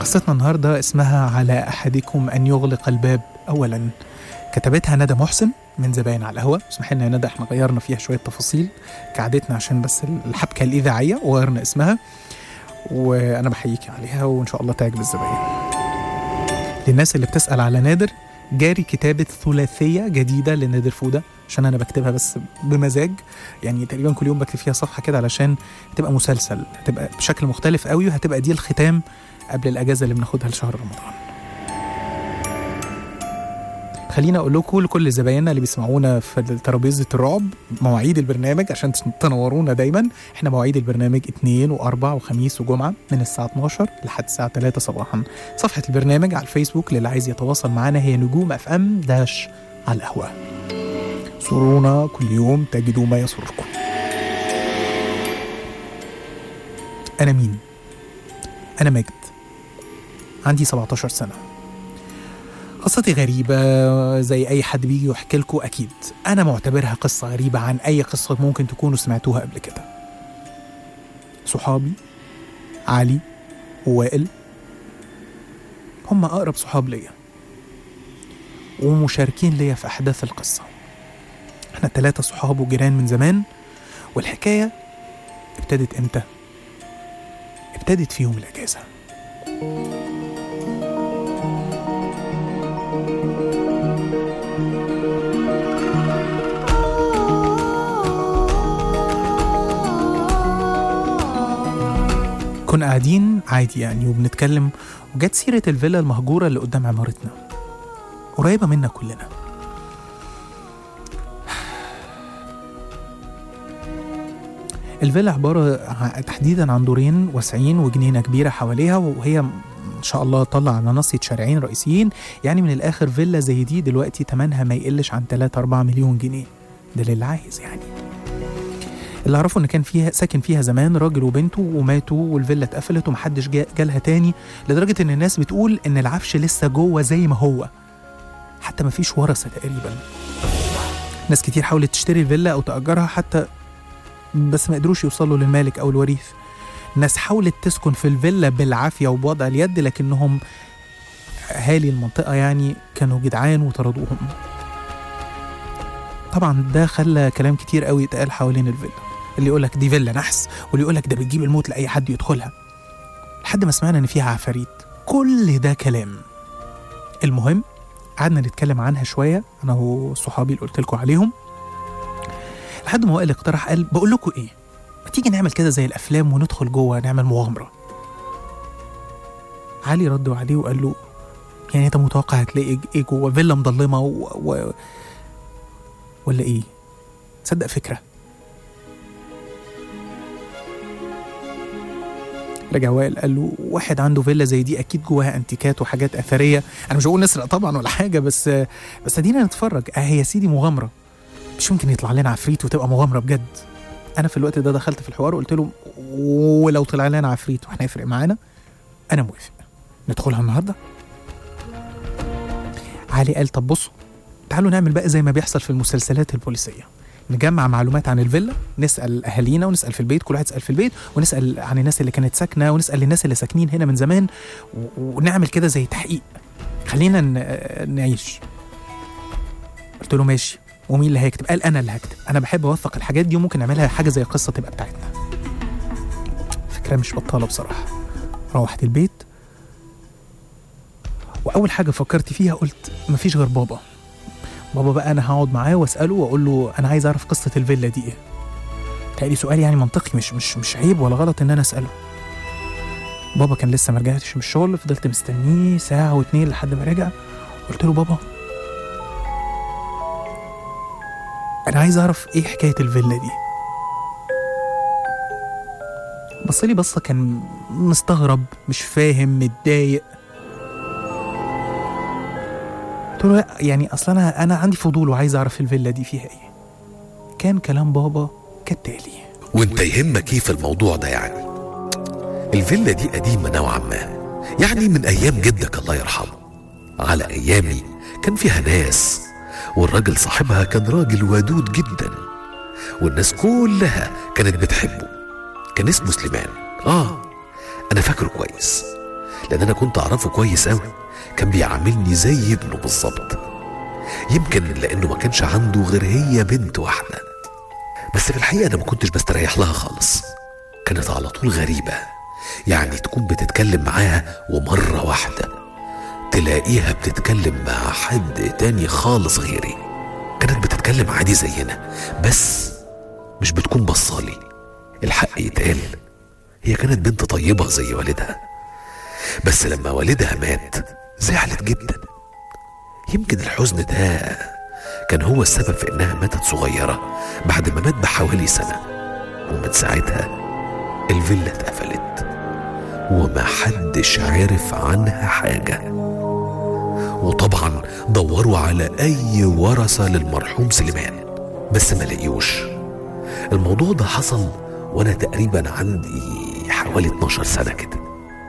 قصتنا النهاردة اسمها على أحدكم أن يغلق الباب أولا كتبتها ندى محسن من زباين على القهوة اسمح لنا يا ندى احنا غيرنا فيها شوية تفاصيل كعادتنا عشان بس الحبكة الإذاعية وغيرنا اسمها وأنا بحييكي عليها وإن شاء الله تعجب الزباين للناس اللي بتسأل على نادر جاري كتابة ثلاثية جديدة لنادر فودة عشان أنا بكتبها بس بمزاج يعني تقريبا كل يوم بكتب فيها صفحة كده علشان تبقى مسلسل هتبقى بشكل مختلف قوي وهتبقى دي الختام قبل الأجازة اللي بناخدها لشهر رمضان خلينا اقول لكم لكل زبايننا اللي بيسمعونا في ترابيزه الرعب مواعيد البرنامج عشان تنورونا دايما احنا مواعيد البرنامج اثنين واربع وخميس وجمعه من الساعه 12 لحد الساعه 3 صباحا صفحه البرنامج على الفيسبوك للي عايز يتواصل معنا هي نجوم اف ام داش على القهوه زورونا كل يوم تجدوا ما يسركم انا مين انا ماجد عندي 17 سنه قصتي غريبة زي أي حد بيجي يحكي لكم أكيد أنا معتبرها قصة غريبة عن أي قصة ممكن تكونوا سمعتوها قبل كده صحابي علي ووائل هم أقرب صحاب ليا ومشاركين ليا في أحداث القصة احنا التلاتة صحاب وجيران من زمان والحكاية ابتدت امتى؟ ابتدت في يوم الأجازة كنا قاعدين عادي يعني وبنتكلم وجت سيرة الفيلا المهجورة اللي قدام عمارتنا قريبة منا كلنا الفيلا عبارة ع- تحديدا عن دورين واسعين وجنينة كبيرة حواليها وهي م- إن شاء الله طلع على ناصية شارعين رئيسيين يعني من الآخر فيلا زي دي دلوقتي تمنها ما يقلش عن 3 4 مليون جنيه ده للي عايز يعني اللي اعرفه ان كان فيها ساكن فيها زمان راجل وبنته وماتوا والفيلا اتقفلت ومحدش جا جالها تاني لدرجه ان الناس بتقول ان العفش لسه جوه زي ما هو حتى ما فيش ورثه تقريبا ناس كتير حاولت تشتري الفيلا او تاجرها حتى بس ما قدروش يوصلوا للمالك او الوريث ناس حاولت تسكن في الفيلا بالعافيه وبوضع اليد لكنهم اهالي المنطقه يعني كانوا جدعان وطردوهم طبعا ده خلى كلام كتير قوي يتقال حوالين الفيلا اللي يقول لك دي فيلا نحس واللي يقول لك ده بتجيب الموت لاي حد يدخلها لحد ما سمعنا ان فيها عفاريت كل ده كلام المهم قعدنا نتكلم عنها شويه انا وصحابي اللي قلت لكم عليهم لحد ما وائل اقترح قال بقول لكم ايه ما تيجي نعمل كده زي الافلام وندخل جوه نعمل مغامره علي رد عليه وقال له يعني انت متوقع هتلاقي ايه جوه فيلا مضلمه و... و... ولا ايه تصدق فكره رجع وائل قال له واحد عنده فيلا زي دي اكيد جواها انتيكات وحاجات اثريه انا مش هقول نسرق طبعا ولا حاجه بس بس ادينا نتفرج اه يا سيدي مغامره مش ممكن يطلع لنا عفريت وتبقى مغامره بجد انا في الوقت ده دخلت في الحوار وقلت له ولو طلع لنا عفريت واحنا يفرق معانا انا موافق ندخلها النهارده علي قال طب بصوا تعالوا نعمل بقى زي ما بيحصل في المسلسلات البوليسيه نجمع معلومات عن الفيلا نسال اهالينا ونسال في البيت كل واحد يسال في البيت ونسال عن الناس اللي كانت ساكنه ونسال الناس اللي ساكنين هنا من زمان و- ونعمل كده زي تحقيق خلينا ن- نعيش قلت له ماشي ومين اللي هيكتب قال انا اللي هكتب انا بحب اوثق الحاجات دي وممكن نعملها حاجه زي قصه تبقى بتاعتنا فكره مش بطاله بصراحه روحت البيت واول حاجه فكرت فيها قلت مفيش غير بابا بابا بقى انا هقعد معاه واساله واقول له انا عايز اعرف قصه الفيلا دي ايه تقريبا سؤال يعني منطقي مش مش مش عيب ولا غلط ان انا اساله بابا كان لسه ما رجعتش من الشغل فضلت مستنيه ساعه واتنين لحد ما رجع قلت له بابا انا عايز اعرف ايه حكايه الفيلا دي بص لي بصه كان مستغرب مش فاهم متضايق قلت له لا يعني اصل انا انا عندي فضول وعايز اعرف الفيلا دي فيها ايه كان كلام بابا كالتالي وانت يهمك ايه في الموضوع ده يعني الفيلا دي قديمة نوعا ما يعني من ايام جدك الله يرحمه على ايامي كان فيها ناس والراجل صاحبها كان راجل ودود جدا والناس كلها كانت بتحبه كان اسمه سليمان اه انا فاكره كويس لأن أنا كنت أعرفه كويس أوي كان بيعاملني زي ابنه بالظبط يمكن لأنه ما كانش عنده غير هي بنت واحدة بس في الحقيقة أنا ما كنتش بستريح لها خالص كانت على طول غريبة يعني تكون بتتكلم معاها ومرة واحدة تلاقيها بتتكلم مع حد تاني خالص غيري كانت بتتكلم عادي زينا بس مش بتكون بصالي الحق يتقال هي كانت بنت طيبة زي والدها بس لما والدها مات زعلت جدا يمكن الحزن ده كان هو السبب في انها ماتت صغيرة بعد ما مات بحوالي سنة ومن ساعتها الفيلا اتقفلت وما حدش عرف عنها حاجة وطبعا دوروا على اي ورثة للمرحوم سليمان بس ما لقيوش الموضوع ده حصل وانا تقريبا عندي حوالي 12 سنة كده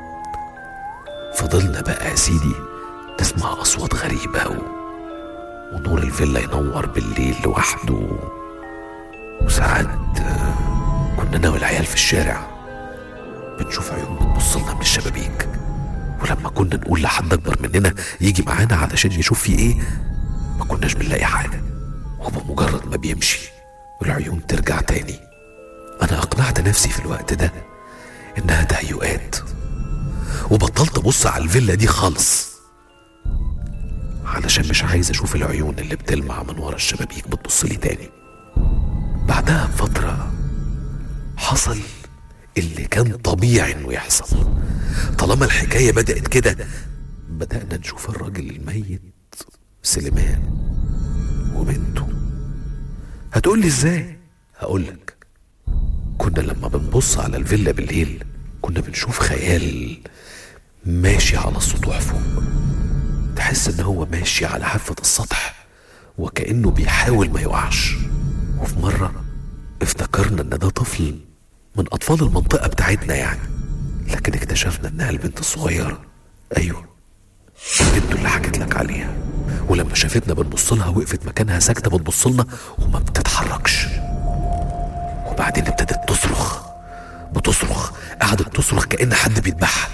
فضلنا بقى يا سيدي نسمع أصوات غريبة و... ونور الفيلا ينور بالليل لوحده وساعات آه، كنا أنا والعيال في الشارع بنشوف عيون بتبص لنا من الشبابيك ولما كنا نقول لحد أكبر مننا يجي معانا علشان يشوف في إيه ما كناش بنلاقي حاجة وبمجرد ما بيمشي والعيون ترجع تاني أنا أقنعت نفسي في الوقت ده إنها تهيؤات وبطلت أبص على الفيلا دي خالص علشان مش عايز أشوف العيون اللي بتلمع من ورا الشبابيك بتبص لي تاني بعدها بفترة حصل اللي كان طبيعي إنه يحصل طالما الحكاية بدأت كده بدأنا نشوف الراجل الميت سليمان وبنته هتقول لي ازاي هقولك كنا لما بنبص على الفيلا بالليل كنا بنشوف خيال ماشي على السطوح فوق تحس ان هو ماشي على حافة السطح وكأنه بيحاول ما يقعش وفي مرة افتكرنا ان ده طفل من اطفال المنطقة بتاعتنا يعني لكن اكتشفنا انها البنت الصغيرة ايوه البنت اللي حكيت لك عليها ولما شافتنا بنبص لها وقفت مكانها ساكتة بتبص لنا وما بتتحركش وبعدين ابتدت تصرخ بتصرخ قعدت تصرخ كأن حد بيذبحها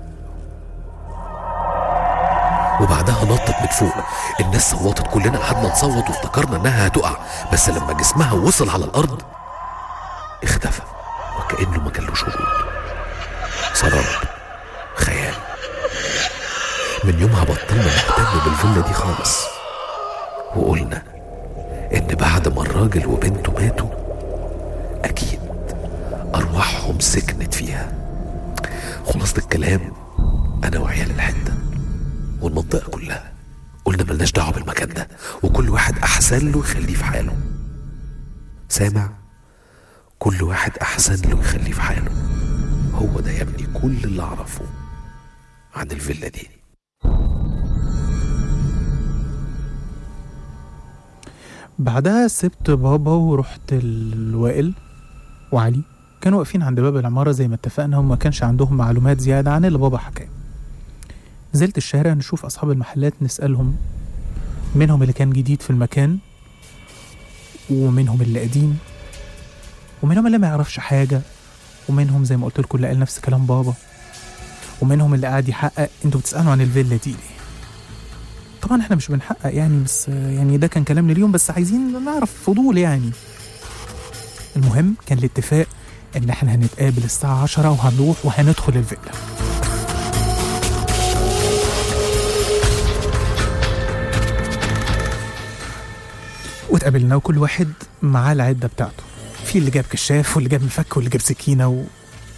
وبعدها نطت من فوق الناس صوتت كلنا قعدنا نصوت وافتكرنا انها هتقع بس لما جسمها وصل على الارض اختفى وكأنه ما كانلوش وجود سراب خيال من يومها بطلنا نهتم بالفيلا دي خالص وقلنا ان بعد ما الراجل وبنته ماتوا اكيد ارواحهم سكنت فيها خلاصة الكلام انا وعيال الحته والمنطقه كلها قلنا ملناش دعوه بالمكان ده وكل واحد احسن له يخليه في حاله سامع كل واحد احسن له يخليه في حاله هو ده يا ابني كل اللي اعرفه عن الفيلا دي بعدها سبت بابا ورحت الوائل وعلي كانوا واقفين عند باب العمارة زي ما اتفقنا هم ما كانش عندهم معلومات زيادة عن اللي بابا حكاه نزلت الشارع نشوف أصحاب المحلات نسألهم منهم اللي كان جديد في المكان ومنهم اللي قديم ومنهم اللي ما يعرفش حاجة ومنهم زي ما قلت لكم اللي قال نفس كلام بابا ومنهم اللي قاعد يحقق انتوا بتسألوا عن الفيلا دي ليه طبعا احنا مش بنحقق يعني بس يعني ده كان كلامنا اليوم بس عايزين نعرف فضول يعني المهم كان الاتفاق ان احنا هنتقابل الساعة عشرة وهنروح وهندخل الفيلا واتقابلنا وكل واحد معاه العدة بتاعته في اللي جاب كشاف واللي جاب مفك واللي جاب سكينة و...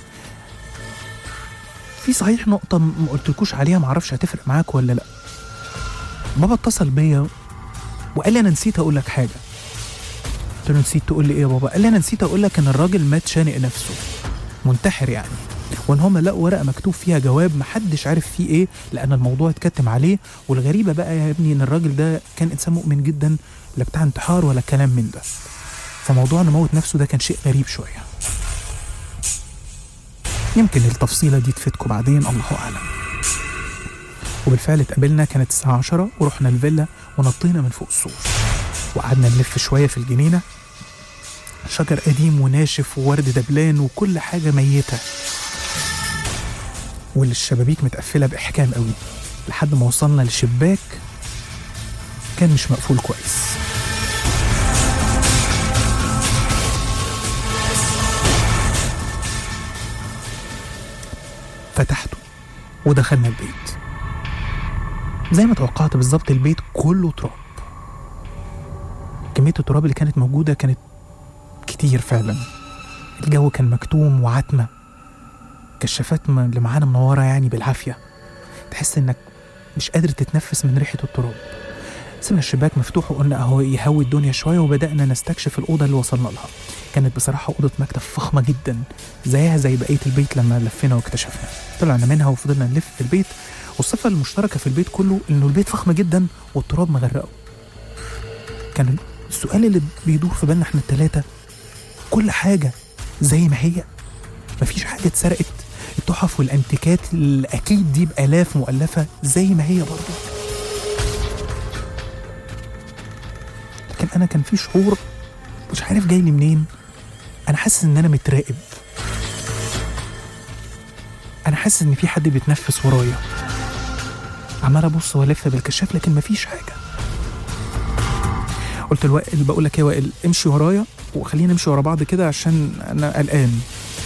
في صحيح نقطة ما قلتلكوش عليها معرفش هتفرق معاك ولا لأ بابا اتصل بيا وقال لي انا نسيت اقول لك حاجه قلت له نسيت تقول لي ايه يا بابا قال لي انا نسيت اقول لك ان الراجل مات شانق نفسه منتحر يعني وان هم لقوا ورقه مكتوب فيها جواب محدش عارف فيه ايه لان الموضوع اتكتم عليه والغريبه بقى يا ابني ان الراجل ده كان انسان مؤمن جدا لا بتاع انتحار ولا كلام من ده فموضوع انه موت نفسه ده كان شيء غريب شويه يمكن التفصيله دي تفيدكم بعدين الله اعلم وبالفعل اتقابلنا كانت الساعة عشرة ورحنا الفيلا ونطينا من فوق السور وقعدنا نلف شوية في الجنينة شجر قديم وناشف وورد دبلان وكل حاجة ميتة والشبابيك متقفله باحكام قوي لحد ما وصلنا لشباك كان مش مقفول كويس فتحته ودخلنا البيت زي ما توقعت بالظبط البيت كله تراب كمية التراب اللي كانت موجودة كانت كتير فعلا الجو كان مكتوم وعتمة كشافات م- اللي معانا منورة يعني بالعافية تحس انك مش قادر تتنفس من ريحة التراب سيبنا الشباك مفتوح وقلنا اهو يهوي الدنيا شوية وبدأنا نستكشف الأوضة اللي وصلنا لها كانت بصراحة أوضة مكتب فخمة جدا زيها زي بقية البيت لما لفينا واكتشفنا طلعنا منها وفضلنا نلف في البيت والصفة المشتركة في البيت كله إنه البيت فخم جدا والتراب مغرقه كان السؤال اللي بيدور في بالنا احنا التلاتة كل حاجة زي ما هي مفيش حاجة اتسرقت التحف والانتيكات اللي أكيد دي بآلاف مؤلفة زي ما هي برضه لكن أنا كان في شعور مش عارف جاي لي منين أنا حاسس إن أنا متراقب أنا حاسس إن في حد بيتنفس ورايا عمال أبص وألف بالكشاف لكن مفيش حاجة قلت لوائل بقول لك يا وائل امشي ورايا وخلينا نمشي ورا بعض كده عشان انا قلقان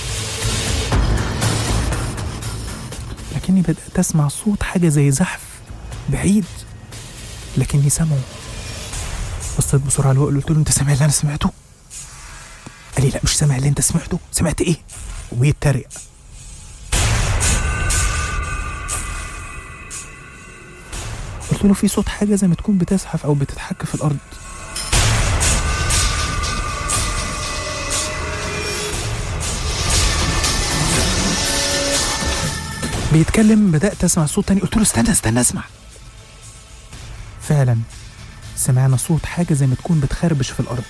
لكني بدات اسمع صوت حاجه زي زحف بعيد لكني سامعه بصيت بسرعه لوائل قلت له انت سامع اللي انا سمعته قال لي لا مش سامع اللي انت سمعته سمعت ايه وبيتريق قلت له في صوت حاجه زي ما تكون بتزحف او بتتحك في الارض بيتكلم بدأت أسمع صوت تاني قلت له استنى استنى أسمع فعلا سمعنا صوت حاجة زي ما تكون بتخربش في الأرض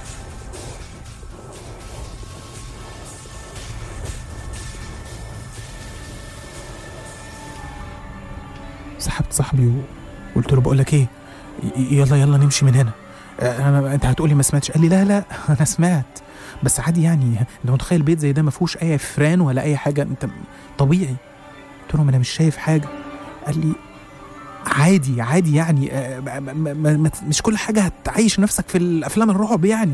سحبت صاحبي وقلت له بقول لك ايه ي- يلا يلا نمشي من هنا آه، انا انت هتقولي ما سمعتش قال لي لا لا انا سمعت بس عادي يعني انت متخيل بيت زي ده ما فيهوش اي فران ولا اي حاجه انت طبيعي قلت له ما انا مش شايف حاجه قال لي عادي عادي يعني آه، ما- ما- ما- ما- مش كل حاجه هتعيش نفسك في الافلام الرعب يعني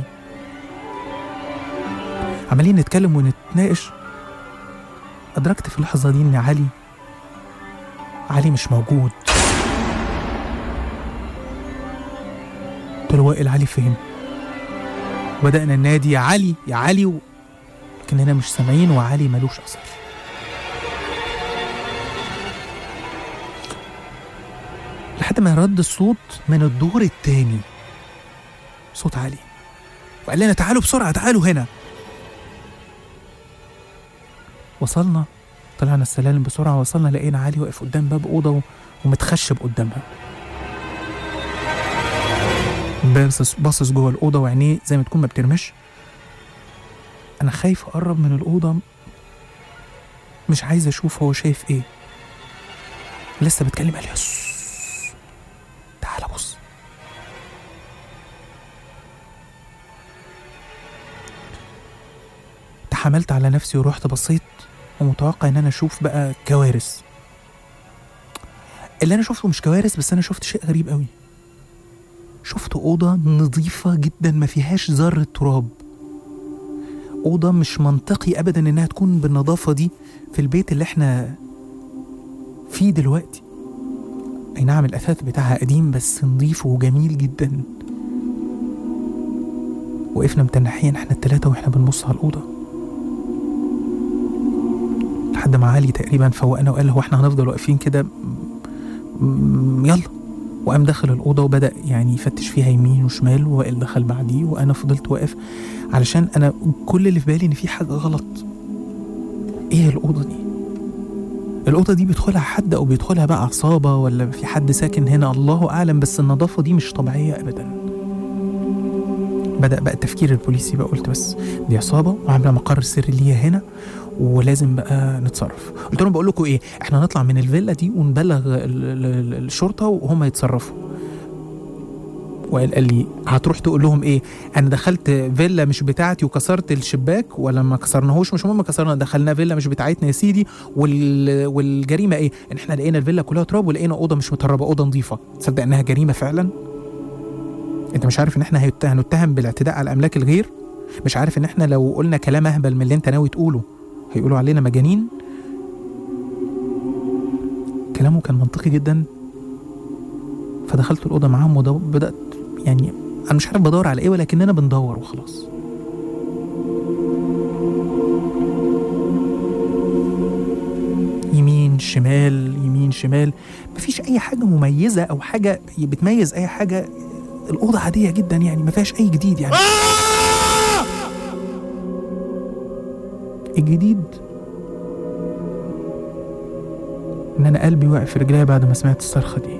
عمالين نتكلم ونتناقش ادركت في اللحظه دي ان علي علي مش موجود قلت له وائل علي فين بدأنا ننادي يا علي يا علي و... لكننا مش سامعين وعلي ملوش أثر لحد ما رد الصوت من الدور التاني صوت عالي وقال لنا تعالوا بسرعة تعالوا هنا وصلنا طلعنا السلالم بسرعة وصلنا لقينا علي واقف قدام باب أوضة و- ومتخشب قدامها باصص باصص جوه الأوضة وعينيه زي ما تكون ما بترمش أنا خايف أقرب من الأوضة مش عايز أشوف هو شايف إيه لسه بتكلم قال لي "يس. تعال بص تحملت على نفسي ورحت بصيت ومتوقع ان انا اشوف بقى كوارث اللي انا شفته مش كوارث بس انا شفت شيء غريب قوي شفت اوضه نظيفه جدا ما فيهاش ذره تراب اوضه مش منطقي ابدا انها تكون بالنظافه دي في البيت اللي احنا فيه دلوقتي اي نعم الاثاث بتاعها قديم بس نظيف وجميل جدا وقفنا متنحين احنا التلاتة واحنا بنبص على الأوضة لحد ما علي تقريبا فوقنا وقال هو احنا هنفضل واقفين كده م- م- يلا وقام دخل الأوضة وبدأ يعني يفتش فيها يمين وشمال ووائل دخل بعديه وأنا فضلت واقف علشان أنا كل اللي في بالي إن في حاجة غلط إيه الأوضة دي؟ الأوضة دي بيدخلها حد أو بيدخلها بقى عصابة ولا في حد ساكن هنا الله أعلم بس النظافة دي مش طبيعية أبدا بدأ بقى التفكير البوليسي بقى قلت بس دي عصابة وعاملة مقر سري ليا هنا ولازم بقى نتصرف قلت لهم بقول لكم ايه احنا نطلع من الفيلا دي ونبلغ ال- ال- ال- الشرطة وهم يتصرفوا وائل قال لي هتروح تقول لهم ايه انا دخلت فيلا مش بتاعتي وكسرت الشباك ولا ما كسرناهوش مش مهم كسرنا دخلنا فيلا مش بتاعتنا يا سيدي وال... والجريمه ايه ان احنا لقينا الفيلا كلها تراب ولقينا اوضه مش متربه اوضه نظيفه تصدق انها جريمه فعلا انت مش عارف ان احنا هيت- هنتهم بالاعتداء على املاك الغير مش عارف ان احنا لو قلنا كلام اهبل من اللي انت ناوي تقوله هيقولوا علينا مجانين كلامه كان منطقي جدا فدخلت الاوضه معاهم وبدات يعني انا مش عارف بدور على ايه ولكننا بندور وخلاص يمين شمال يمين شمال مفيش اي حاجه مميزه او حاجه بتميز اي حاجه الاوضه عاديه جدا يعني ما فيهاش اي جديد يعني الجديد ان انا قلبي واقف في رجليا بعد ما سمعت الصرخه دي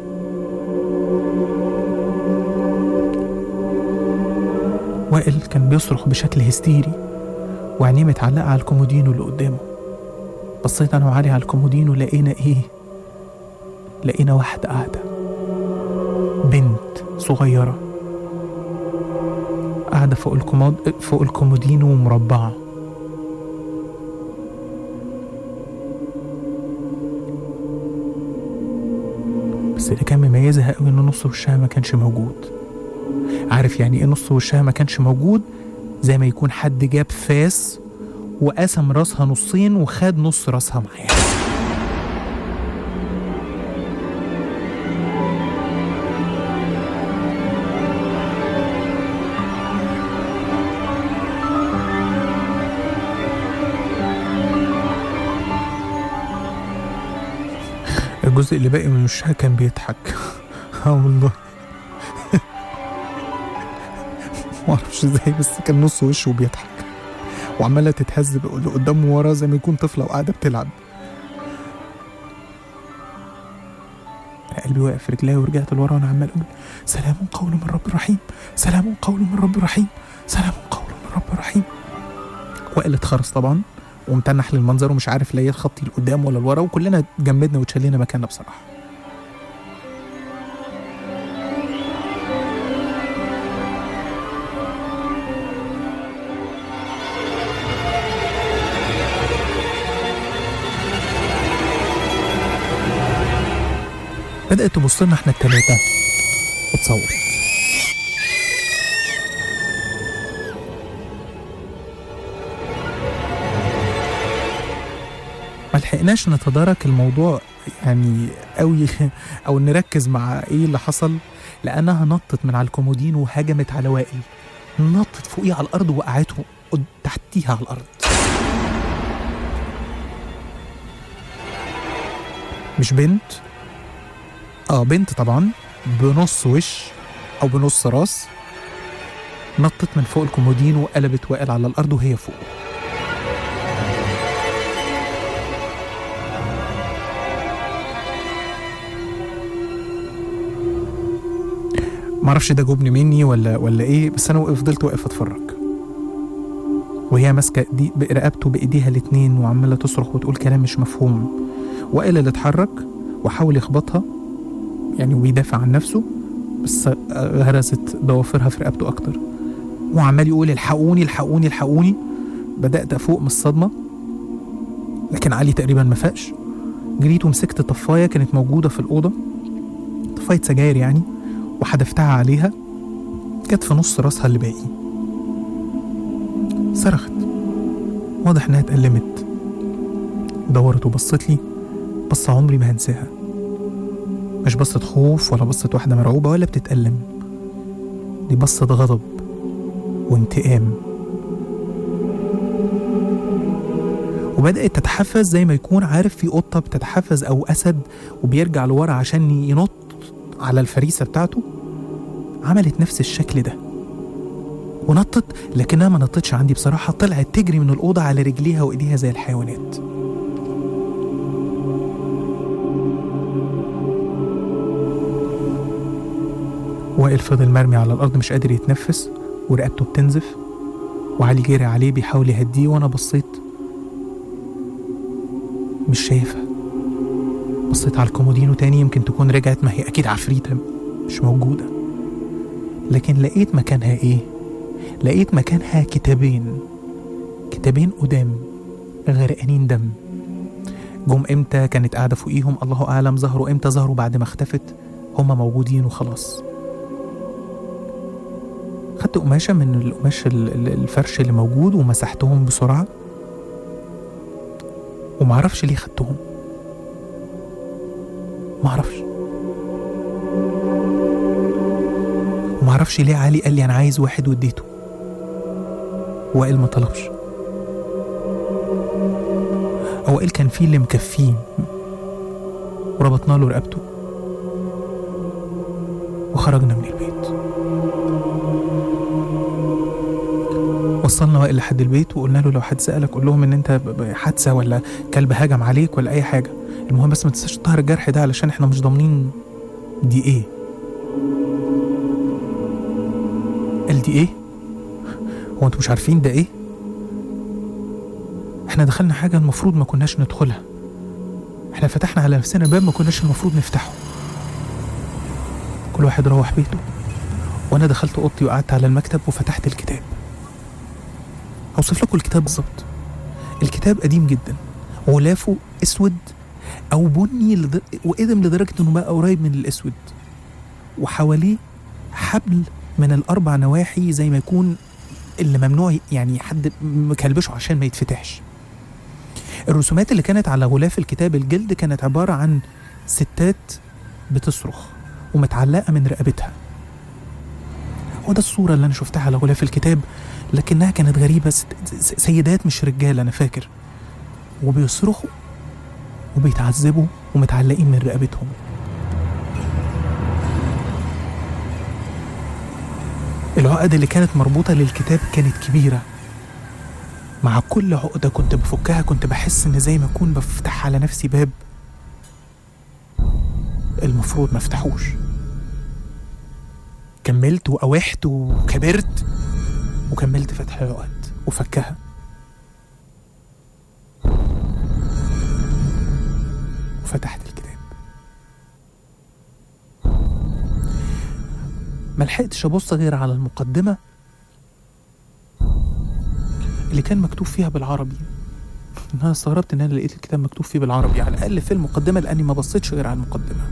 وائل كان بيصرخ بشكل هستيري وعينيه متعلقة على الكومودينو اللي قدامه بصيت أنا وعلي على الكومودينو لقينا إيه؟ لقينا واحدة قاعدة بنت صغيرة قاعدة فوق الكومود فوق الكومودينو مربعة بس اللي كان مميزها قوي إن نص وشها ما كانش موجود عارف يعني ايه نص وشها ما كانش موجود زي ما يكون حد جاب فاس وقسم راسها نصين وخد نص راسها معاه الجزء اللي باقي من وشها كان بيضحك اه والله معرفش ازاي بس كان نص وشه بيضحك وعماله تتهز لقدام وورا زي ما يكون طفله وقاعده بتلعب قلبي واقف في رجلي ورجعت لورا وانا عمال اقول سلام قول من رب رحيم سلام قول من رب رحيم سلام قول من رب رحيم وائل اتخرس طبعا ومتنح للمنظر ومش عارف لا يخطي لقدام ولا لورا وكلنا اتجمدنا واتشلينا مكاننا بصراحه بدأت تبص لنا احنا التلاتة وتصور ما لحقناش نتدارك الموضوع يعني قوي او نركز مع ايه اللي حصل لانها نطت من على الكومودين وهجمت على وائل نطت فوقيه على الارض وقعته قد- تحتيها على الارض مش بنت اه بنت طبعا بنص وش او بنص راس نطت من فوق الكومودين وقلبت وائل على الارض وهي فوق معرفش ده جبن مني ولا ولا ايه بس انا وقف- فضلت واقف اتفرج وهي ماسكه دي برقبته بايديها الاتنين وعماله تصرخ وتقول كلام مش مفهوم وائل اللي اتحرك وحاول يخبطها يعني ويدافع عن نفسه بس غرست ضوافرها في رقبته اكتر وعمال يقول الحقوني الحقوني الحقوني بدات افوق من الصدمه لكن علي تقريبا ما فاقش جريت ومسكت طفايه كانت موجوده في الاوضه طفايه سجاير يعني وحدفتها عليها جت في نص راسها اللي باقي صرخت واضح انها اتألمت دورت وبصت لي بصة عمري ما هنساها مش بصة خوف ولا بصة واحدة مرعوبة ولا بتتألم دي بصة غضب وانتقام وبدأت تتحفز زي ما يكون عارف في قطة بتتحفز أو أسد وبيرجع لورا عشان ينط على الفريسة بتاعته عملت نفس الشكل ده ونطت لكنها ما نطتش عندي بصراحة طلعت تجري من الأوضة على رجليها وإيديها زي الحيوانات وائل فضل مرمي على الأرض مش قادر يتنفس ورقبته بتنزف وعلي جري عليه بيحاول يهديه وأنا بصيت مش شايفها بصيت على الكومودينو تاني يمكن تكون رجعت ما هي أكيد عفريتة مش موجودة لكن لقيت مكانها ايه لقيت مكانها كتابين كتابين قدام غرقانين دم جم امتى كانت قاعده فوقيهم الله اعلم ظهروا امتى ظهروا بعد ما اختفت هما موجودين وخلاص خدت قماشه من القماش ال- ال- الفرش اللي موجود ومسحتهم بسرعه ومعرفش ليه خدتهم معرفش ومعرفش ليه علي قال لي انا عايز واحد واديته وائل ما طلبش هو وائل كان فيه اللي مكفيه وربطنا له رقبته وخرجنا من البيت وصلنا وائل لحد البيت وقلنا له لو حد سألك قول لهم ان انت ب- ب- حادثة ولا كلب هجم عليك ولا اي حاجة المهم بس ما تنساش تطهر الجرح ده علشان احنا مش ضامنين دي ايه قال دي ايه هو انتوا مش عارفين ده ايه احنا دخلنا حاجة المفروض ما كناش ندخلها احنا فتحنا على نفسنا باب ما كناش المفروض نفتحه كل واحد روح بيته وانا دخلت اوضتي وقعدت على المكتب وفتحت الكتاب هوصف لكم الكتاب بالظبط الكتاب قديم جدا غلافه اسود او بني لد... وقدم لدرجه انه بقى قريب من الاسود وحواليه حبل من الاربع نواحي زي ما يكون اللي ممنوع يعني حد مكلبشه عشان ما يتفتحش الرسومات اللي كانت على غلاف الكتاب الجلد كانت عبارة عن ستات بتصرخ ومتعلقة من رقبتها وده الصورة اللي أنا شفتها على غلاف الكتاب لكنها كانت غريبة ست- س- سيدات مش رجال أنا فاكر وبيصرخوا وبيتعذبوا ومتعلقين من رقبتهم العقد اللي كانت مربوطة للكتاب كانت كبيرة مع كل عقدة كنت بفكها كنت بحس إن زي ما أكون بفتح على نفسي باب المفروض ما افتحوش كملت وأوحت وكبرت وكملت فتح العقد وفكها وفتحت الكتاب ما لحقتش ابص غير على المقدمه اللي كان مكتوب فيها بالعربي انا استغربت ان انا لقيت الكتاب مكتوب فيه بالعربي على الاقل في المقدمه لاني ما بصيتش غير على المقدمه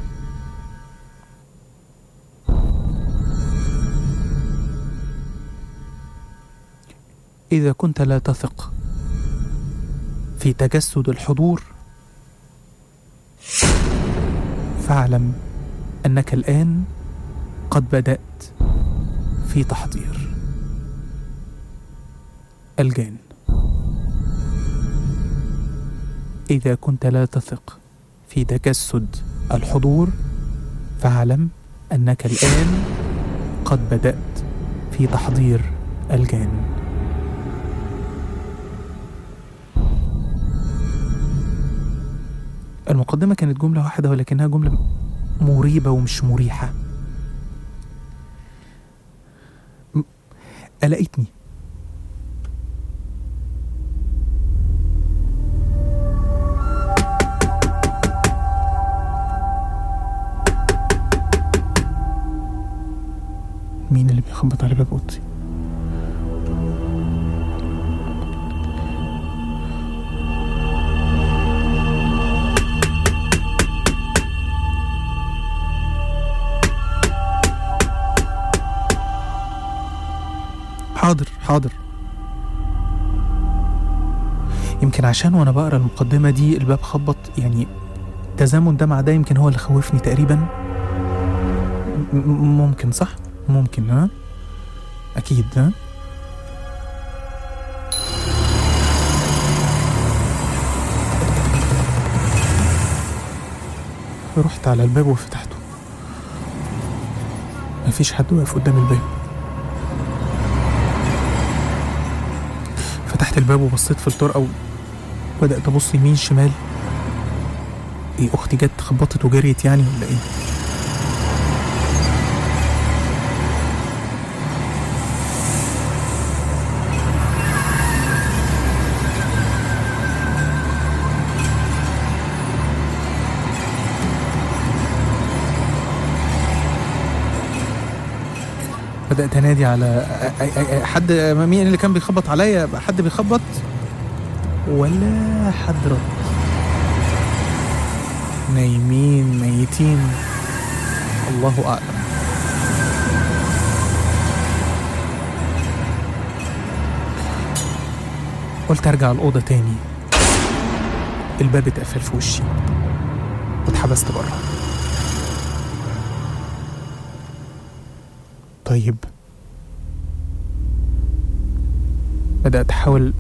اذا كنت لا تثق في تجسد الحضور فاعلم انك الان قد بدات في تحضير الجان اذا كنت لا تثق في تجسد الحضور فاعلم انك الان قد بدات في تحضير الجان المقدمه كانت جمله واحده ولكنها جمله مريبه ومش مريحه م- قلقتني مين اللي بيخبط على باب اوضتي حاضر حاضر يمكن عشان وانا بقرا المقدمه دي الباب خبط يعني التزامن ده مع ده يمكن هو اللي خوفني تقريبا م- م- ممكن صح ممكن ها اكيد ها رحت على الباب وفتحته مفيش حد واقف قدام الباب فتحت الباب وبصيت في الطرقة وبدأت أبص يمين شمال إيه أختي جت خبطت وجريت يعني ولا إيه؟ بدات انادي على أ- أ- أ- حد مين اللي كان بيخبط عليا حد بيخبط ولا حد رد نايمين ميتين الله اعلم قلت ارجع الاوضه تاني الباب اتقفل في وشي واتحبست بره طيب بدأت أحاول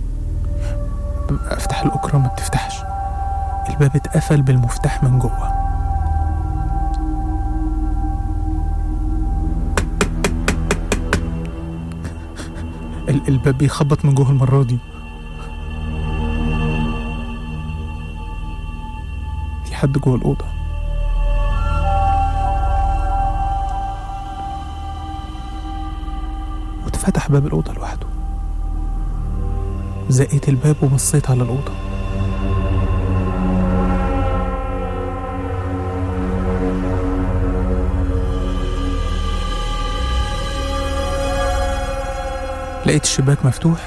أفتح الأكرة ما بتفتحش الباب اتقفل بالمفتاح من جوه ال- الباب بيخبط من جوه المرة دي في حد جوه الأوضة واتفتح باب الأوضة لوحده زقيت الباب وبصيت على الأوضة لقيت الشباك مفتوح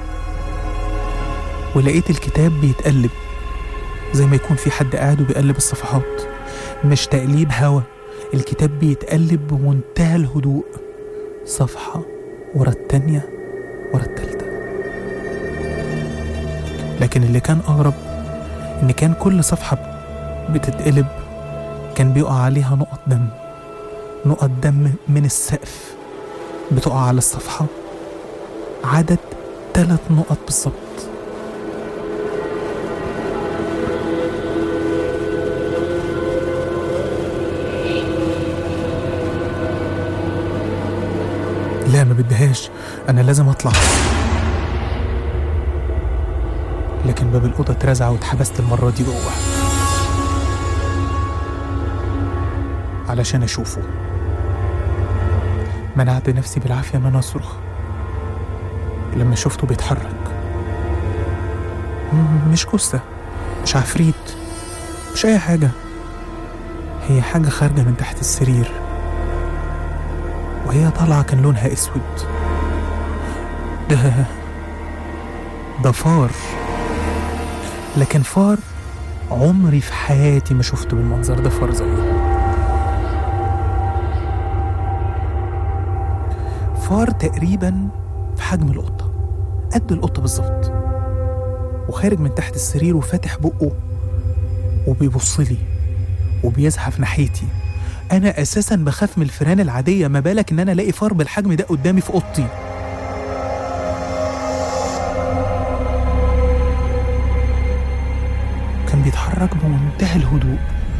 ولقيت الكتاب بيتقلب زي ما يكون في حد قاعد وبيقلب الصفحات مش تقليب هوا الكتاب بيتقلب بمنتهى الهدوء صفحة ورا التانية ورا التالتة لكن اللي كان أغرب إن كان كل صفحة بتتقلب كان بيقع عليها نقط دم نقط دم من السقف بتقع على الصفحة عدد ثلاث نقط بالظبط لا ما بدهاش انا لازم اطلع لكن باب الاوضه اترزع واتحبست المره دي جوه علشان اشوفه منعت نفسي بالعافيه ان انا اصرخ لما شفته بيتحرك م- مش جثه مش عفريت مش اي حاجه هي حاجه خارجه من تحت السرير وهي طالعة كان لونها أسود ده ده فار لكن فار عمري في حياتي ما شفته بالمنظر ده فار زيه فار تقريبا في حجم القطة قد القطة بالظبط وخارج من تحت السرير وفاتح بقه وبيبص لي وبيزحف ناحيتي انا اساسا بخاف من الفئران العاديه ما بالك ان انا الاقي فار بالحجم ده قدامي في اوضتي كان بيتحرك بمنتهى الهدوء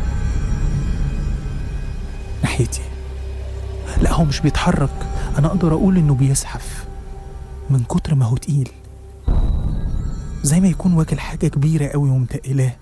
ناحيتي لا هو مش بيتحرك انا اقدر اقول انه بيزحف من كتر ما هو تقيل زي ما يكون واكل حاجه كبيره قوي ومتقلاه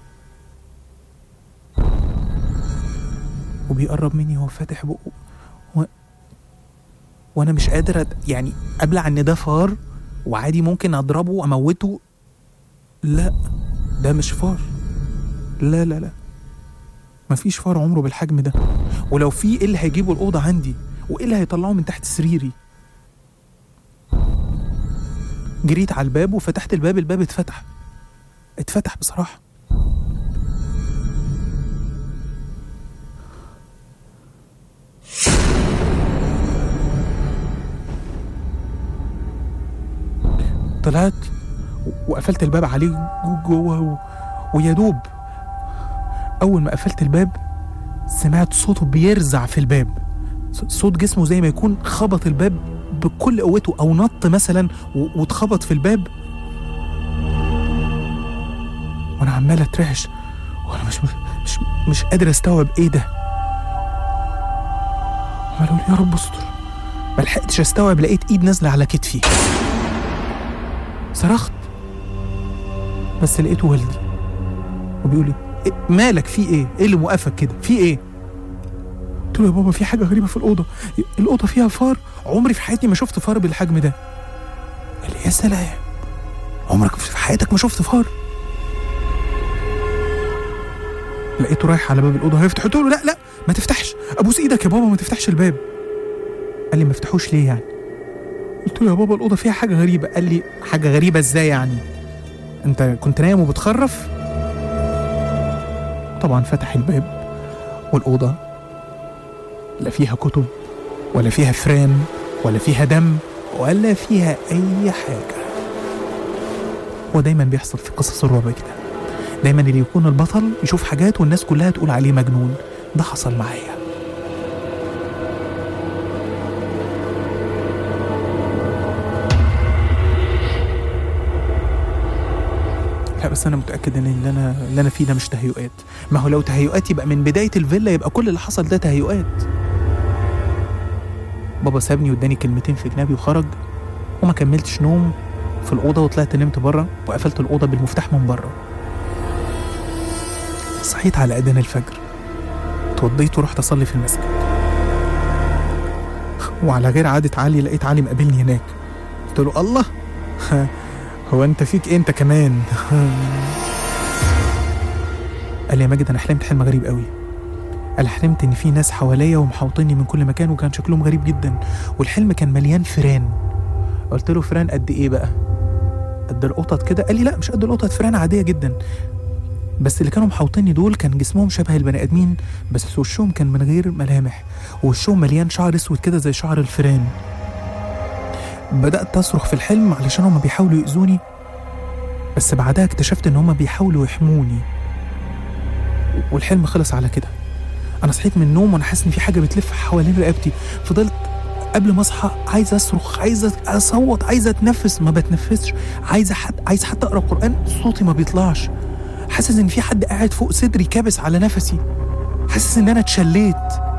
وبيقرب مني وهو فاتح بقه و... وانا مش قادر أد... يعني ابلع ان ده فار وعادي ممكن اضربه واموته لا ده مش فار لا لا لا مفيش فار عمره بالحجم ده ولو في ايه اللي هيجيبه الاوضه عندي وايه اللي هيطلعه من تحت سريري جريت على الباب وفتحت الباب الباب اتفتح اتفتح بصراحه طلعت و- وقفلت الباب عليه جو- جوه و... ويا دوب اول ما قفلت الباب سمعت صوته بيرزع في الباب ص- صوت جسمه زي ما يكون خبط الباب بكل قوته او نط مثلا و... واتخبط في الباب وانا عمال اترعش وانا مش مش مش قادر استوعب ايه ده عمال اقول يا رب استر ما لحقتش استوعب لقيت ايد نازله على كتفي صرخت بس لقيته والدي وبيقول لي إيه مالك في ايه؟ ايه اللي موقفك كده؟ في ايه؟ قلت له يا بابا في حاجه غريبه في الاوضه الاوضه فيها فار عمري في حياتي ما شفت فار بالحجم ده قال لي يا سلام عمرك في حياتك ما شفت فار لقيته رايح على باب الاوضه هيفتح قلت له لا لا ما تفتحش ابوس ايدك يا بابا ما تفتحش الباب قال لي ما فتحوش ليه يعني قلت له يا بابا الاوضه فيها حاجه غريبه قال لي حاجه غريبه ازاي يعني انت كنت نايم وبتخرف طبعا فتح الباب والاوضه لا فيها كتب ولا فيها فران ولا فيها دم ولا فيها اي حاجه هو دايما بيحصل في قصص الرعب كده دايما اللي يكون البطل يشوف حاجات والناس كلها تقول عليه مجنون ده حصل معايا لا بس انا متاكد ان اللي انا اللي انا فيه ده مش تهيؤات ما هو لو تهيؤات يبقى من بدايه الفيلا يبقى كل اللي حصل ده تهيؤات بابا سابني واداني كلمتين في جنابي وخرج وما كملتش نوم في الاوضه وطلعت نمت بره وقفلت الاوضه بالمفتاح من بره صحيت على اذان الفجر اتوضيت ورحت اصلي في المسجد وعلى غير عادة علي لقيت علي مقابلني هناك قلت له الله هو انت فيك ايه انت كمان قال لي يا ماجد انا حلمت حلم غريب قوي قال حلمت ان في ناس حواليا ومحوطيني من كل مكان وكان شكلهم غريب جدا والحلم كان مليان فيران قلت له فيران قد ايه بقى قد القطط كده قال لي لا مش قد القطط فيران عاديه جدا بس اللي كانوا محوطيني دول كان جسمهم شبه البني ادمين بس وشهم كان من غير ملامح ووشهم مليان شعر اسود كده زي شعر الفيران بدأت أصرخ في الحلم علشان هما بيحاولوا يأذوني بس بعدها اكتشفت إن هما بيحاولوا يحموني والحلم خلص على كده أنا صحيت من النوم وأنا حاسس إن في حاجة بتلف حوالين رقبتي فضلت قبل ما أصحى عايز أصرخ عايز أصوت عايز أتنفس ما بتنفسش عايز حد عايز حتى أقرأ قرآن صوتي ما بيطلعش حاسس إن في حد قاعد فوق صدري كابس على نفسي حاسس إن أنا اتشليت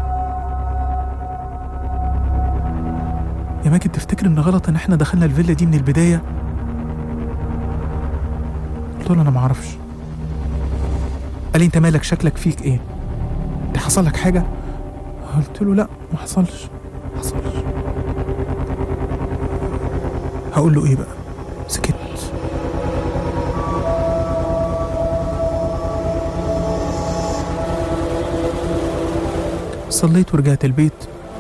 يا ماجد تفتكر ان غلط ان احنا دخلنا الفيلا دي من البدايه قلت له انا ما اعرفش قال لي انت مالك شكلك فيك ايه انت حصل لك حاجه قلت له لا ما حصلش ما حصلش هقول له ايه بقى سكت صليت ورجعت البيت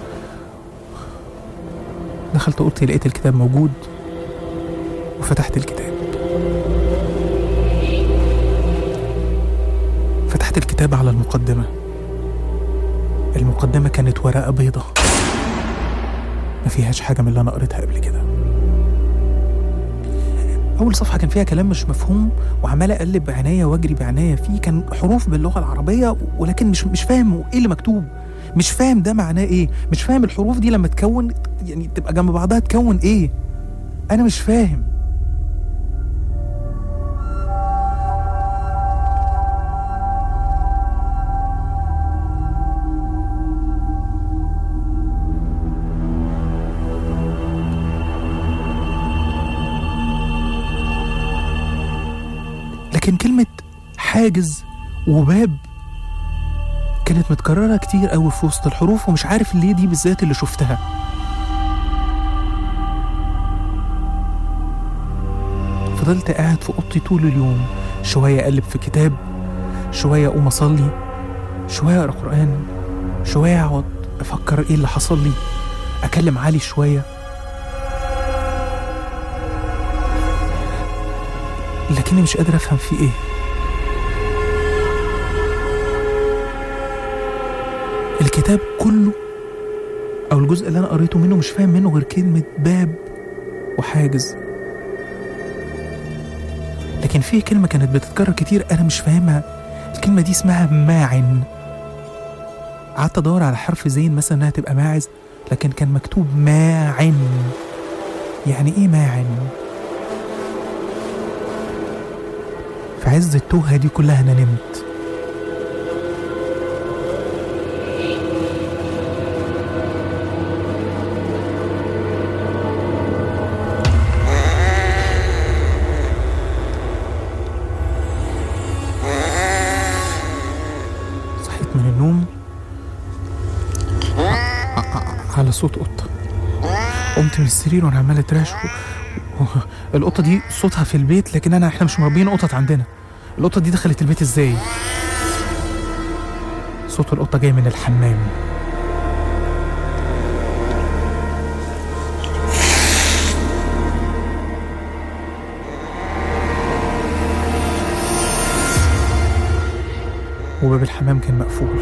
دخلت اوضتي لقيت الكتاب موجود وفتحت الكتاب فتحت الكتاب على المقدمة المقدمة كانت ورقة بيضة ما فيهاش حاجة من اللي أنا قريتها قبل كده أول صفحة كان فيها كلام مش مفهوم وعمال أقلب بعناية وأجري بعناية فيه كان حروف باللغة العربية ولكن مش مش فاهم إيه اللي مكتوب مش فاهم ده معناه إيه مش فاهم الحروف دي لما تكون يعني تبقى جنب بعضها تكون إيه أنا مش فاهم لكن كلمة حاجز وباب كانت متكررة كتير قوي في وسط الحروف ومش عارف ليه دي بالذات اللي شفتها فضلت قاعد في اوضتي طول اليوم شوية اقلب في كتاب شوية اقوم اصلي شوية اقرا قرآن شوية اقعد افكر ايه اللي حصل لي اكلم علي شوية لكني مش قادر افهم في ايه الكتاب كله او الجزء اللي انا قريته منه مش فاهم منه غير كلمة باب وحاجز لكن في كلمة كانت بتتكرر كتير انا مش فاهمها الكلمة دي اسمها ماعن قعدت ادور على حرف زين مثلا انها تبقى ماعز لكن كان مكتوب ماعن يعني ايه ماعن في عز التوهة دي كلها أنا نمت صحيت من النوم ع- ع- على صوت قطة قمت من السرير وانا عمال اتراش و... و... القطة دي صوتها في البيت لكن انا احنا مش مربيين قطط عندنا القطة دي دخلت البيت ازاي صوت القطة جاي من الحمام وباب الحمام كان مقفول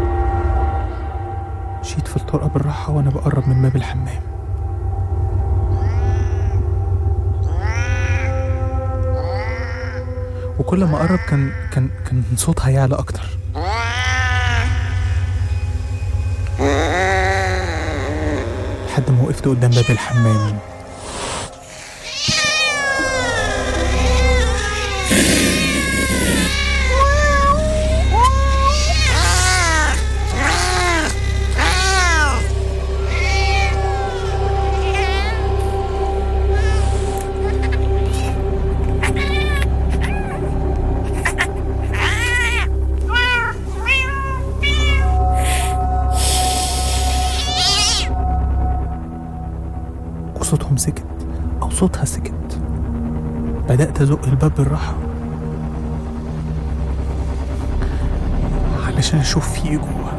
مشيت في الطرقة بالراحة وأنا بقرب من باب الحمام وكل ما أقرب كان كان كان صوتها يعلى أكتر لحد ما وقفت قدام باب الحمام وصوتهم سكت أو صوتها سكت بدأت أزق الباب بالراحة علشان أشوف في إيه جوه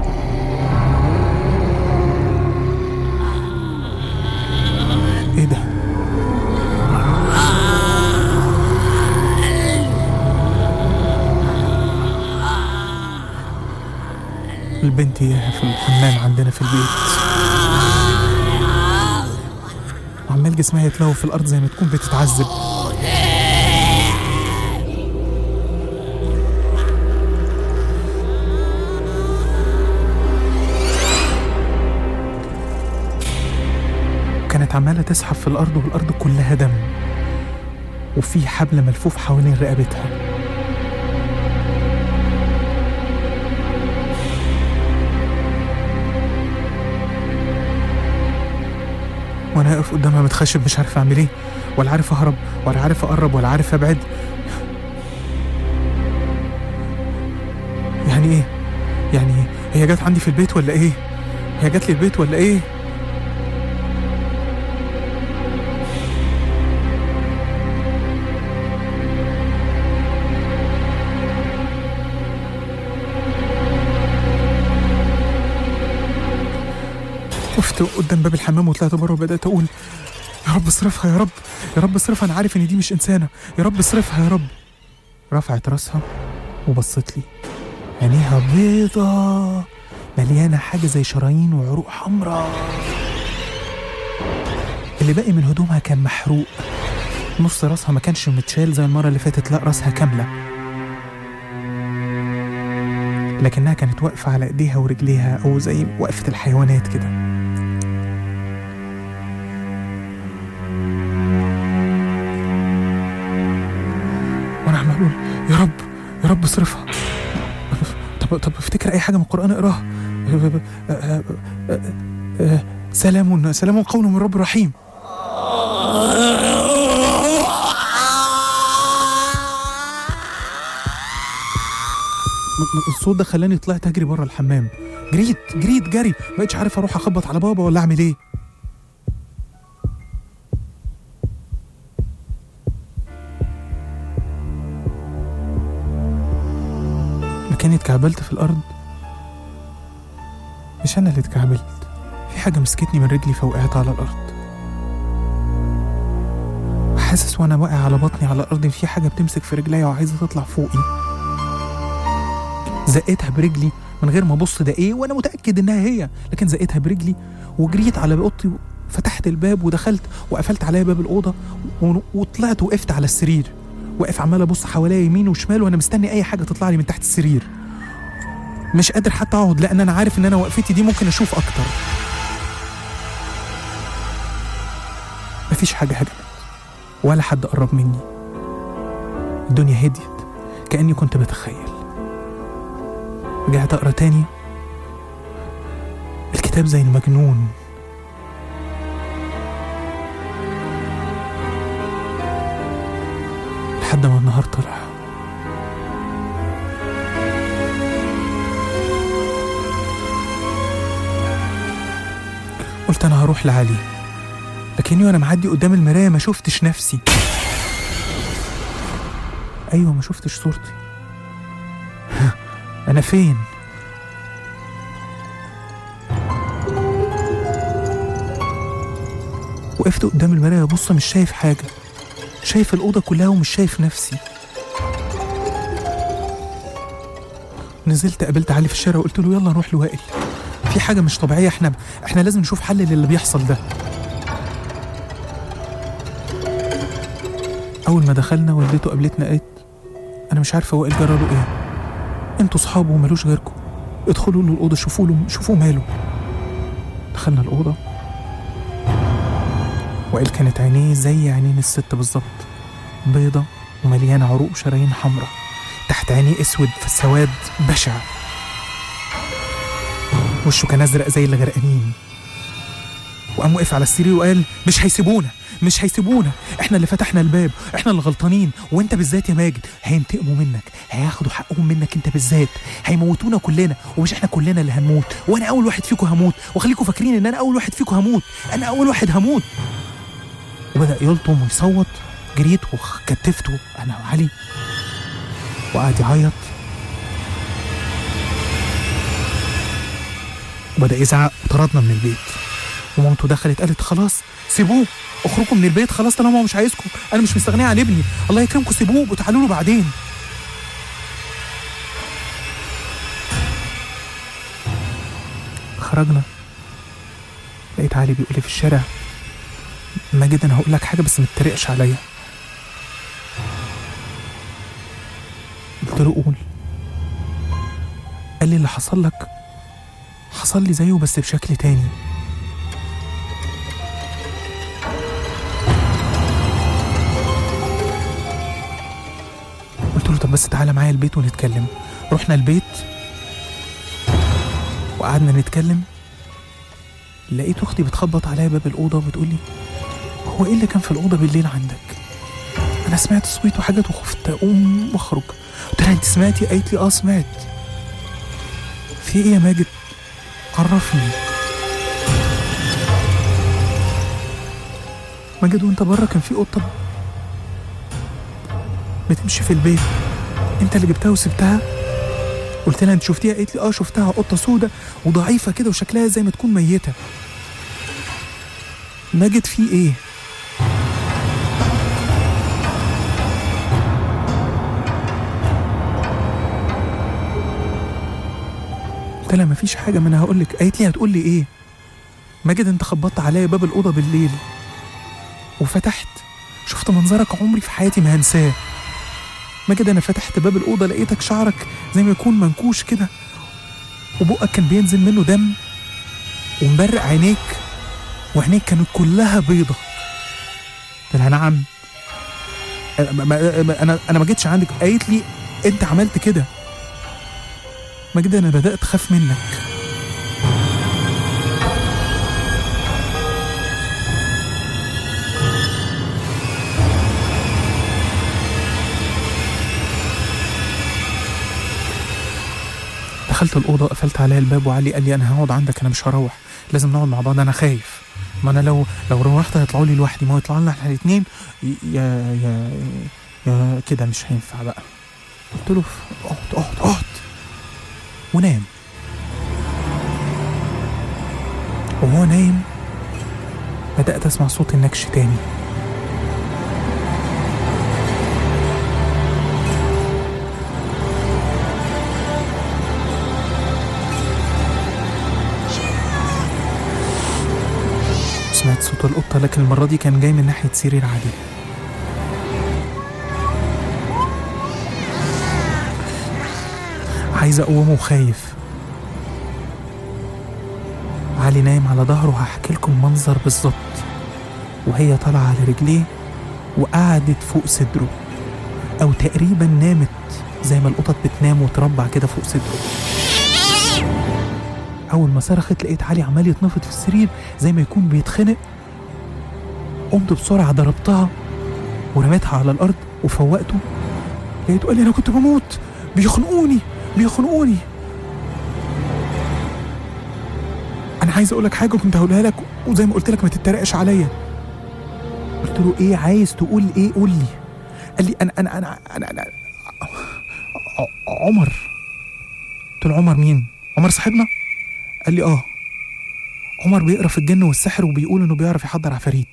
إيه ده؟ البنت إياها في الحمام عندنا في البيت وعمال جسمها يتلوى في الأرض زي ما تكون بتتعذب كانت عمالة تسحب في الأرض والأرض كلها دم وفي حبل ملفوف حوالين رقبتها وانا واقف قدامها متخشب مش عارف اعمل ايه ولا عارف اهرب ولا عارف اقرب ولا عارف ابعد يعني ايه يعني إيه؟ هي جت عندي في البيت ولا ايه هي جت لي البيت ولا ايه وقفت قدام باب الحمام وطلعت بره وبدات اقول يا رب اصرفها يا رب يا رب اصرفها انا عارف ان دي مش انسانه يا رب اصرفها يا رب رفعت راسها وبصت لي عينيها بيضة مليانة حاجة زي شرايين وعروق حمراء اللي باقي من هدومها كان محروق نص راسها ما كانش متشال زي المرة اللي فاتت لا راسها كاملة لكنها كانت واقفة على ايديها ورجليها أو زي وقفة الحيوانات كده وانا عمال اقول يا رب يا رب اصرفها طب طب افتكر اي حاجه من القران اقراها سلام سلام قول من رب رحيم الصوت ده خلاني طلعت اجري بره الحمام جريت جريت جري ما بقتش عارف اروح اخبط على بابا ولا اعمل ايه مكاني اتكعبلت في الارض مش انا اللي اتكعبلت في حاجه مسكتني من رجلي فوقعت على الارض حاسس وانا واقع على بطني على الارض إن في حاجه بتمسك في رجليا وعايزه تطلع فوقي زقيتها برجلي من غير ما ابص ده ايه وانا متاكد انها هي لكن زقيتها برجلي وجريت على اوضتي فتحت الباب ودخلت وقفلت عليا باب الاوضه و- وطلعت وقفت على السرير واقف عمال ابص حواليا يمين وشمال وانا مستني اي حاجه تطلع لي من تحت السرير مش قادر حتى اقعد لان انا عارف ان انا وقفتي دي ممكن اشوف اكتر مفيش حاجه هجمت ولا حد قرب مني الدنيا هديت كاني كنت بتخيل رجعت اقرا تاني الكتاب زي المجنون لحد ما النهار طلع قلت انا هروح لعلي لكني وانا معدي قدام المرايه ما شفتش نفسي ايوه ما شفتش صورتي انا فين وقفت قدام المرايه ابص مش شايف حاجه شايف الاوضه كلها ومش شايف نفسي نزلت قابلت علي في الشارع وقلت له يلا نروح لوائل في حاجه مش طبيعيه احنا احنا لازم نشوف حل للي بيحصل ده اول ما دخلنا والدته قابلتنا قالت انا مش عارفه وائل جرى له ايه انتوا صحابه ومالوش غيركم ادخلوا له الاوضه شوفوا له شوفوا ماله دخلنا الاوضه وائل كانت عينيه زي عينين الست بالظبط بيضة ومليانة عروق شرايين حمراء تحت عينيه اسود في السواد بشع وشه كان ازرق زي اللي غرقانين وقام وقف على السرير وقال مش هيسيبونا مش هيسيبونا احنا اللي فتحنا الباب احنا اللي غلطانين وانت بالذات يا ماجد هينتقموا منك هياخدوا حقهم منك انت بالذات هيموتونا كلنا ومش احنا كلنا اللي هنموت وانا اول واحد فيكم هموت وخليكم فاكرين ان انا اول واحد فيكم هموت انا اول واحد هموت وبدا يلطم ويصوت جريت وكتفته انا وعلي وقعد يعيط وبدا يزعق وطردنا من البيت ومامته دخلت قالت خلاص سيبوه اخرجوا من البيت خلاص طالما هو مش عايزكم انا مش مستغنيه عن ابني الله يكرمكم سيبوه وتعالوا له بعدين خرجنا لقيت علي بيقول لي في الشارع ماجد انا هقول لك حاجه بس ما تتريقش عليا قلت له قول قال لي اللي حصل لك حصل لي زيه بس بشكل تاني قلت له طب بس تعالى معايا البيت ونتكلم رحنا البيت وقعدنا نتكلم لقيت اختي بتخبط عليا باب الاوضه وبتقول لي هو ايه اللي كان في الاوضه بالليل عندك انا سمعت صويت وحاجات وخفت اقوم واخرج قلت لها انت سمعتي قالت لي اه سمعت في ايه يا ماجد عرفني ماجد وانت بره كان في قطه بتمشي في البيت انت اللي جبتها وسبتها قلت لها انت شفتيها قالت لي اه شفتها قطه سودة وضعيفه كده وشكلها زي ما تكون ميته ماجد في ايه قلت لها مفيش حاجه ما انا هقول لك قالت لي هتقول لي ايه ماجد انت خبطت عليا باب الاوضه بالليل وفتحت شفت منظرك عمري في حياتي ما هنساه ماجد انا فتحت باب الاوضه لقيتك شعرك زي ما يكون منكوش كده وبقك كان بينزل منه دم ومبرق عينيك وعينيك كانت كلها بيضة قلت لها نعم أنا- ما- ما- انا انا ما جيتش عندك قالت لي انت عملت كده ماجد انا بدات اخاف منك دخلت الأوضة قفلت عليا الباب وعلي قال لي أنا هقعد عندك أنا مش هروح لازم نقعد مع بعض أنا خايف ما أنا لو لو روحت هيطلعوا لي لوحدي ما هو يطلعوا لنا احنا الاتنين ي- يا يا يا كده مش هينفع بقى قلت له اقعد اقعد اقعد ونام وهو نايم بدأت أسمع صوت النكش تاني سمعت صوت القطة لكن المرة دي كان جاي من ناحية سرير عادي عايز أقومه وخايف علي نايم على ظهره هحكي لكم المنظر بالظبط وهي طالعة على رجليه وقعدت فوق صدره أو تقريبا نامت زي ما القطط بتنام وتربع كده فوق صدره أول ما صرخت لقيت علي عمال يتنفض في السرير زي ما يكون بيتخنق قمت بسرعة ضربتها ورميتها على الأرض وفوقته لقيته قال لي أنا كنت بموت بيخنقوني بيخنقوني أنا عايز أقول لك حاجة كنت هقولها لك وزي ما قلت لك ما تتريقش عليا قلت له إيه عايز تقول إيه قول لي قال لي أنا أنا أنا أنا, أنا ع- عمر قلت له عمر مين؟ عمر صاحبنا؟ قال لي اه عمر بيقرا في الجن والسحر وبيقول انه بيعرف يحضر عفاريت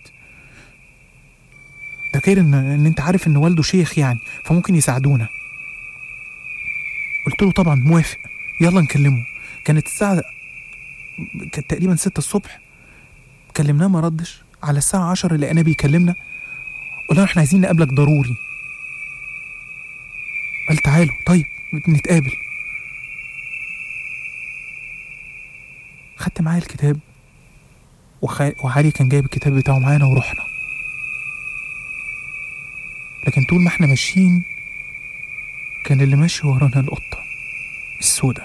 ده غير ان ان انت عارف ان والده شيخ يعني فممكن يساعدونا قلت قلت له طبعا موافق يلا نكلمه كانت الساعة كانت تقريبا ستة الصبح كلمناه ما ردش على الساعة عشرة لقيناه بيكلمنا قلنا له احنا عايزين نقابلك ضروري قال تعالوا طيب نتقابل خدت معايا الكتاب وخ... وعلي كان جايب الكتاب بتاعه معانا ورحنا لكن طول ما احنا ماشيين كان اللي ماشي ورانا القطة السودة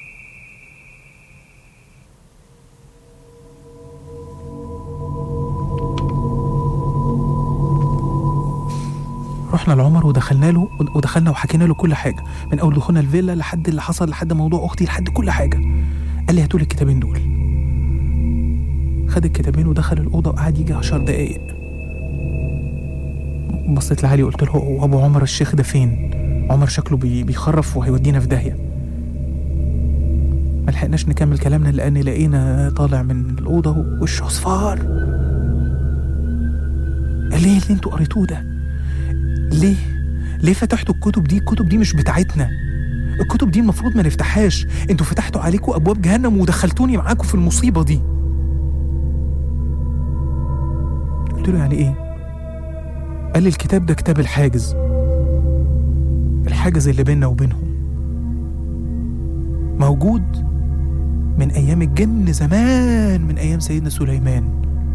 رحنا لعمر ودخلنا له ودخلنا وحكينا له كل حاجه من اول دخولنا الفيلا لحد اللي حصل لحد موضوع اختي لحد كل حاجه قال لي هاتوا لي الكتابين دول خد الكتابين ودخل الاوضه وقعد يجي عشر دقايق بصيت لعلي وقلت له هو ابو عمر الشيخ ده فين عمر شكله بي بيخرف وهيودينا في داهيه ما لحقناش نكمل كلامنا لان لقينا طالع من الاوضه وشه اصفار قال لي اللي انتوا قريتوه ده ليه ليه فتحتوا الكتب دي الكتب دي مش بتاعتنا الكتب دي المفروض ما نفتحهاش انتوا فتحتوا عليكم ابواب جهنم ودخلتوني معاكم في المصيبه دي قلت له يعني ايه قال لي الكتاب ده كتاب الحاجز الحاجز اللي بيننا وبينهم موجود من ايام الجن زمان من ايام سيدنا سليمان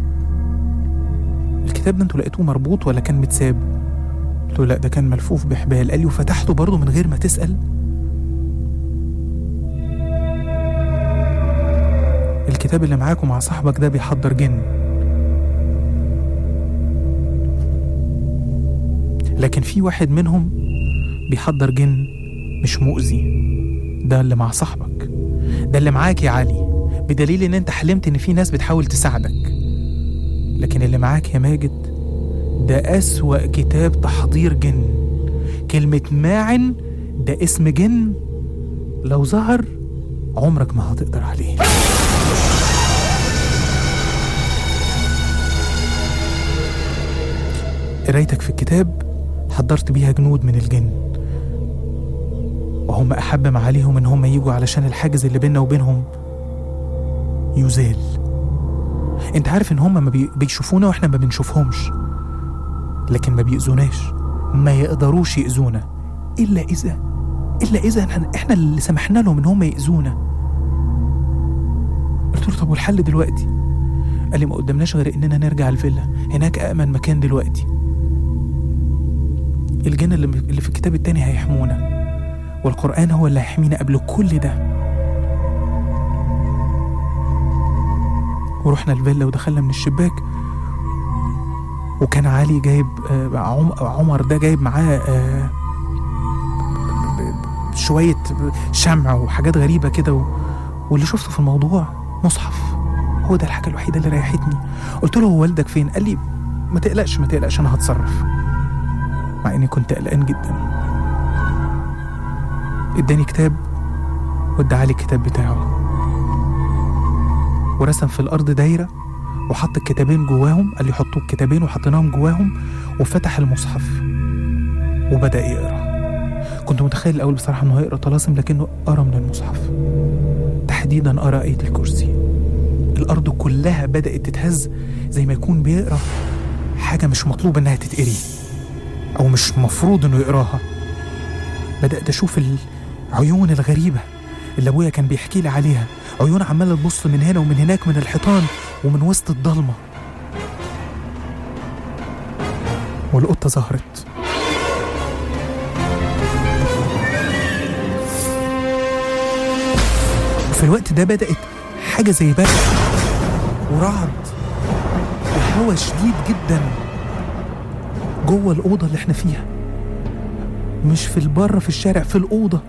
الكتاب ده انتوا لقيتوه مربوط ولا كان متساب قلت له لا ده كان ملفوف بحبال قال لي وفتحته برضه من غير ما تسأل الكتاب اللي معاكم مع صاحبك ده بيحضر جن لكن في واحد منهم بيحضر جن مش مؤذي ده اللي مع صاحبك ده اللي معاك يا علي بدليل ان انت حلمت ان في ناس بتحاول تساعدك لكن اللي معاك يا ماجد ده أسوأ كتاب تحضير جن كلمة ماعن ده اسم جن لو ظهر عمرك ما هتقدر عليه قرايتك في الكتاب حضرت بيها جنود من الجن وهم أحب ما عليهم إن هم يجوا علشان الحاجز اللي بيننا وبينهم يزال انت عارف ان هم ما بي- بيشوفونا واحنا ما بنشوفهمش لكن ما بيأذوناش ما يقدروش يأذونا إلا إذا إلا إذا احنا إحنا اللي سمحنا لهم إن هم يأذونا قلت له طب والحل دلوقتي قال لي ما قدامناش غير إننا نرجع الفيلا هناك أأمن مكان دلوقتي الجن اللي اللي في الكتاب التاني هيحمونا والقرآن هو اللي هيحمينا قبل كل ده ورحنا الفيلا ودخلنا من الشباك وكان علي جايب آه، عم- عمر ده جايب معاه آه، شوية شمع وحاجات غريبة كده و- واللي شفته في الموضوع مصحف هو ده الحاجة الوحيدة اللي ريحتني قلت له هو والدك فين قال لي ما تقلقش ما تقلقش أنا هتصرف مع إني كنت قلقان جدا اداني كتاب وادى علي الكتاب بتاعه ورسم في الأرض دايرة وحط الكتابين جواهم قال لي حطوا الكتابين وحطيناهم جواهم وفتح المصحف وبدأ يقرأ كنت متخيل الأول بصراحة إنه هيقرأ طلاسم لكنه قرأ من المصحف تحديدا قرأ آية الكرسي الأرض كلها بدأت تتهز زي ما يكون بيقرأ حاجة مش مطلوب إنها تتقري أو مش مفروض إنه يقراها بدأت أشوف العيون الغريبة اللي أبويا كان بيحكي لي عليها عيون عمالة تبص من هنا ومن هناك من الحيطان ومن وسط الضلمة والقطة ظهرت وفي الوقت ده بدأت حاجة زي برق ورعد وهوا شديد جدا جوه الأوضة اللي احنا فيها مش في البره في الشارع في الأوضة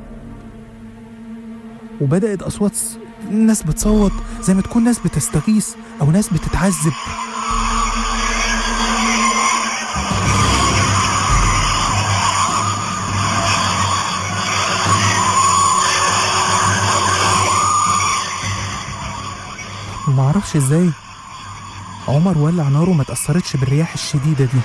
وبدأت أصوات س- ناس بتصوت زي ما تكون ناس بتستغيث أو ناس بتتعذب معرفش ازاي عمر ولع ناره ما تأثرتش بالرياح الشديدة دي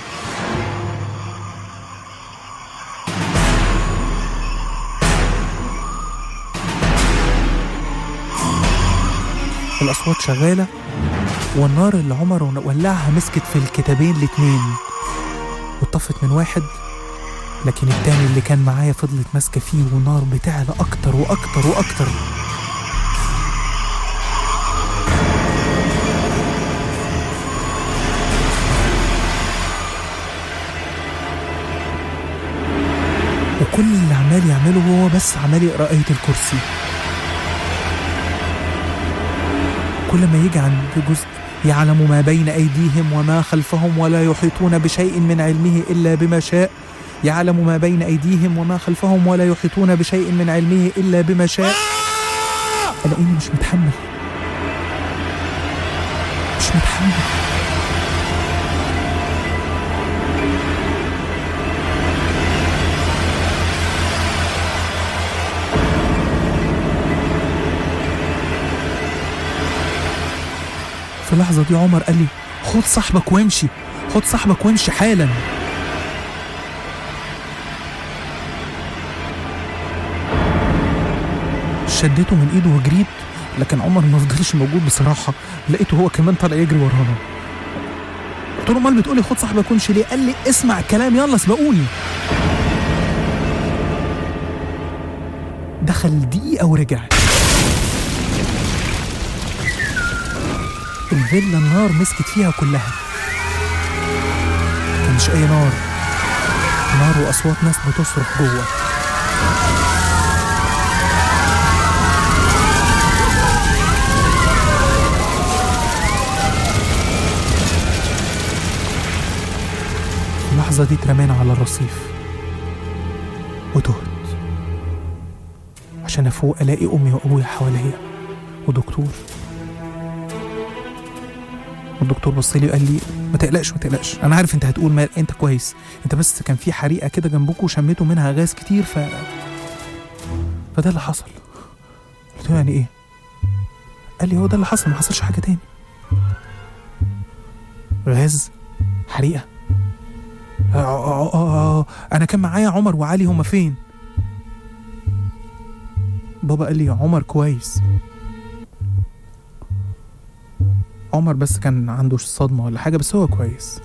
الأصوات شغالة والنار اللي عمر ولعها مسكت في الكتابين الاتنين واتطفت من واحد لكن التاني اللي كان معايا فضلت ماسكة فيه والنار بتعلى أكتر وأكتر وأكتر وكل اللي عمال يعمله هو بس عمال يقرا آية الكرسي كل ما يجي عند جزء يعلم ما بين أيديهم وما خلفهم ولا يحيطون بشيء من علمه إلا بما شاء يعلم ما بين أيديهم وما خلفهم ولا يحيطون بشيء من علمه إلا بما شاء ألاقيني مش متحمل مش متحمل في اللحظة دي عمر قال لي خد صاحبك وامشي خد صاحبك وامشي حالا شدته من ايده وجريت لكن عمر ما فضلش موجود بصراحة لقيته هو كمان طالع يجري ورانا قلت له امال بتقولي خد صاحبك وامشي ليه قال لي اسمع الكلام يلا سبقوني دخل دقيقة ورجع الفيلا النار مسكت فيها كلها كان مش أي نار نار وأصوات ناس بتصرخ جوه في اللحظة دي اترمينا على الرصيف وتهت عشان أفوق ألاقي أمي وأبويا حواليا ودكتور والدكتور بص لي وقال لي ما تقلقش ما تقلقش انا عارف انت هتقول ما انت كويس انت بس كان في حريقه كده جنبكم وشميتوا منها غاز كتير ف فده اللي حصل قلت له يعني ايه قال لي هو ده اللي حصل ما حصلش حاجه تاني غاز حريقه آه آه آه آه انا كان معايا عمر وعلي هما فين بابا قال لي عمر كويس عمر بس كان عنده صدمة ولا حاجة بس هو كويس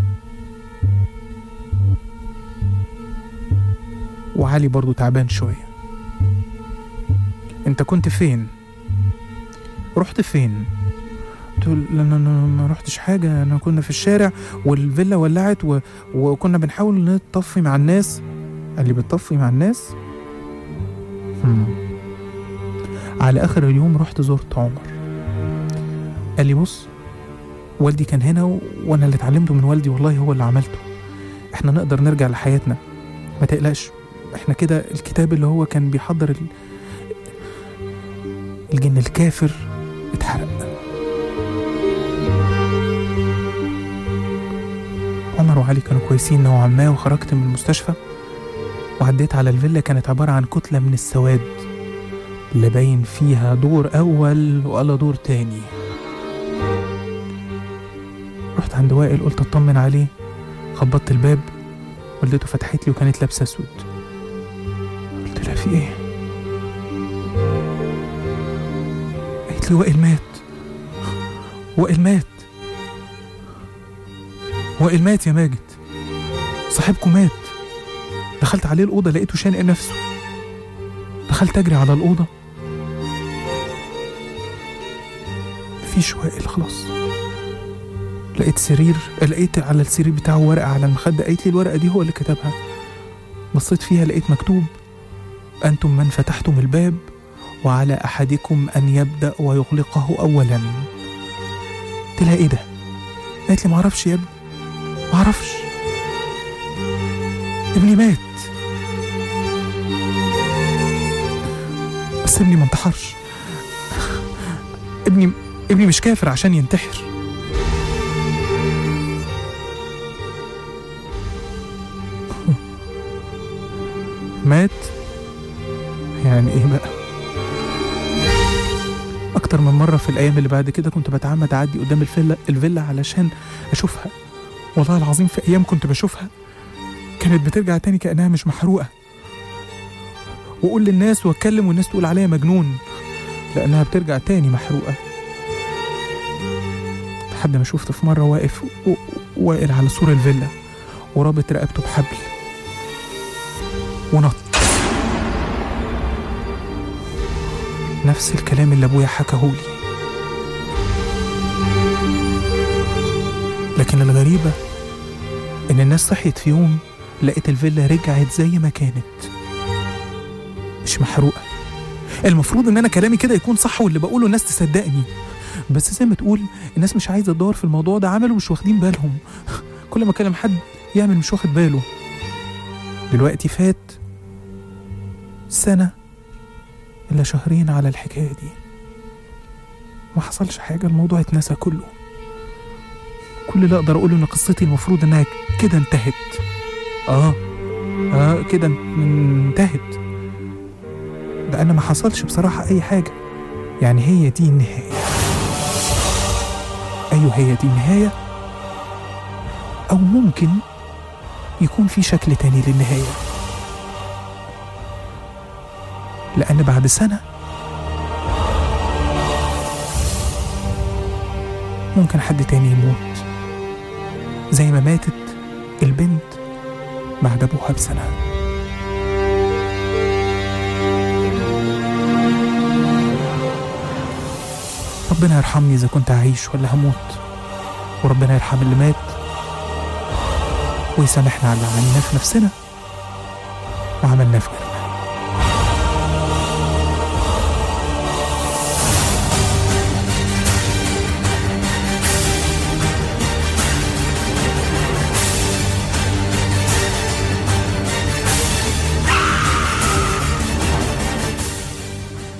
وعلي برضو تعبان شوية انت كنت فين رحت فين قلت له لا انا أنا ما رحتش حاجة انا كنا في الشارع والفيلا ولعت و... وكنا بنحاول نطفي مع الناس قال لي بتطفي مع الناس هم. على اخر اليوم رحت زرت عمر قال لي بص والدي كان هنا و... وانا اللي اتعلمته من والدي والله هو اللي عملته احنا نقدر نرجع لحياتنا ما تقلقش احنا كده الكتاب اللي هو كان بيحضر ال... الجن الكافر اتحرق عمر وعلي كانوا كويسين نوعا ما وخرجت من المستشفى وعديت على الفيلا كانت عبارة عن كتلة من السواد اللي باين فيها دور أول ولا دور تاني رحت عند وائل قلت اطمن عليه خبطت الباب والدته فتحت لي وكانت لابسه اسود قلت لها في ايه قالت لي وائل مات وائل مات وائل مات يا ماجد صاحبكم مات دخلت عليه الأوضة لقيته شانق نفسه دخلت أجري على الأوضة مفيش وائل خلاص لقيت سرير لقيت على السرير بتاعه ورقة على المخدة قالت لي الورقة دي هو اللي كتبها بصيت فيها لقيت مكتوب أنتم من فتحتم الباب وعلى أحدكم أن يبدأ ويغلقه أولا قلت لها إيه ده؟ قالت لي معرفش يا ابني معرفش ابني مات بس ابني ما انتحرش ابني ابني مش كافر عشان ينتحر مات يعني ايه بقى اكتر من مره في الايام اللي بعد كده كنت بتعمد اعدي قدام الفيلا الفيلا علشان اشوفها والله العظيم في ايام كنت بشوفها كانت بترجع تاني كانها مش محروقه واقول للناس واتكلم والناس تقول عليا مجنون لانها بترجع تاني محروقه لحد ما شفت في مرة واقف و- واقل على سور الفيلا ورابط رقبته بحبل ونط نفس الكلام اللي ابويا حكاهولي لكن الغريبة إن الناس صحيت في يوم لقيت الفيلا رجعت زي ما كانت مش محروقة المفروض إن أنا كلامي كده يكون صح واللي بقوله الناس تصدقني بس زي ما تقول الناس مش عايزة تدور في الموضوع ده عملوا مش واخدين بالهم كل ما أكلم حد يعمل مش واخد باله دلوقتي فات سنة إلا شهرين على الحكاية دي ما حصلش حاجة الموضوع اتنسى كله كل اللي اقدر اقوله ان قصتي المفروض انها كده انتهت اه اه كده ان- انتهت ده انا ما حصلش بصراحة اي حاجة يعني هي دي النهاية ايوه هي دي النهاية او ممكن يكون في شكل تاني للنهاية لان بعد سنة ممكن حد تاني يموت زي ما ماتت البنت بعد أبوها بسنة ربنا يرحمني إذا كنت هعيش ولا هموت وربنا يرحم اللي مات ويسامحنا على اللي عملناه في نفسنا وعملناه في غيرنا